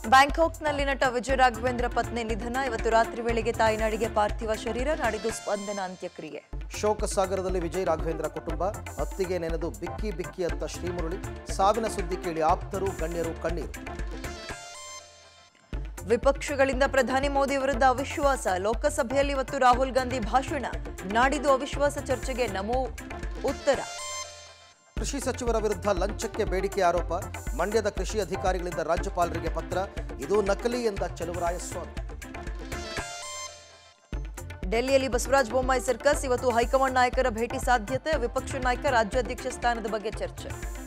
ಬ್ಯಾಂಕಾಕ್ನಲ್ಲಿ ನಟ ವಿಜಯ ರಾಘವೇಂದ್ರ ಪತ್ನಿ ನಿಧನ ಇವತ್ತು ರಾತ್ರಿ ವೇಳೆಗೆ ತಾಯಿನಾಡಿಗೆ ಪಾರ್ಥಿವ ಶರೀರ ನಾಡಿದ್ದು ಸ್ಪಂದನ ಅಂತ್ಯಕ್ರಿಯೆ ಶೋಕ ಸಾಗರದಲ್ಲಿ ವಿಜಯ್ ರಾಘವೇಂದ್ರ ಕುಟುಂಬ ಅತ್ತಿಗೆ ನೆನೆದು ಬಿಕ್ಕಿ ಬಿಕ್ಕಿ ಅತ್ತ ಶ್ರೀಮುರಳಿ ಸಾವಿನ ಸುದ್ದಿ ಕೇಳಿ ಆಪ್ತರು ಗಣ್ಯರು ಕಣ್ಣೀರು ವಿಪಕ್ಷಗಳಿಂದ ಪ್ರಧಾನಿ ಮೋದಿ ವಿರುದ್ಧ ಅವಿಶ್ವಾಸ ಲೋಕಸಭೆಯಲ್ಲಿ ಇವತ್ತು ರಾಹುಲ್ ಗಾಂಧಿ ಭಾಷಣ ನಾಡಿದ್ದು ಅವಿಶ್ವಾಸ ಚರ್ಚೆಗೆ ನಮೋ ಉತ್ತರ ಕೃಷಿ ಸಚಿವರ ವಿರುದ್ಧ ಲಂಚಕ್ಕೆ ಬೇಡಿಕೆ ಆರೋಪ ಮಂಡ್ಯದ ಕೃಷಿ ಅಧಿಕಾರಿಗಳಿಂದ ರಾಜ್ಯಪಾಲರಿಗೆ ಪತ್ರ ಇದು ನಕಲಿ ಎಂದ ಚಲುವರಾಯಸ್ವಾಮಿ ಡೆಲ್ಲಿಯಲ್ಲಿ ಬಸವರಾಜ ಬೊಮ್ಮಾಯಿ ಸರ್ಕಸ್ ಇವತ್ತು ಹೈಕಮಾಂಡ್ ನಾಯಕರ ಭೇಟಿ ಸಾಧ್ಯತೆ ವಿಪಕ್ಷ ನಾಯಕ ರಾಜ್ಯಾಧ್ಯಕ್ಷ ಸ್ಥಾನದ ಬಗ್ಗೆ ಚರ್ಚೆ